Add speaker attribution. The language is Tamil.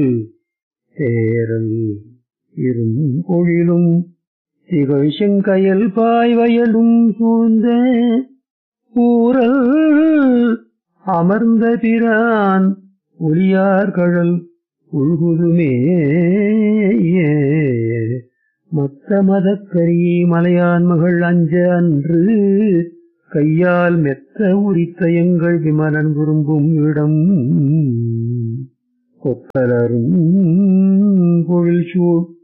Speaker 1: தேரல் இரும் பொழிலும் திகழ் செங்கயல் பாய்வயலும் சூழ்ந்த ஊரல் அமர்ந்த பிரான் ஒளியார் கழல் உள்குதுமே மத்த மதக்கரியை மலையான் மகள் அஞ்ச அன்று கையால் மெத்த உரித்த எங்கள் விமலன் விரும்பும் இடம் கொத்தலரும் பொழில் சூழ்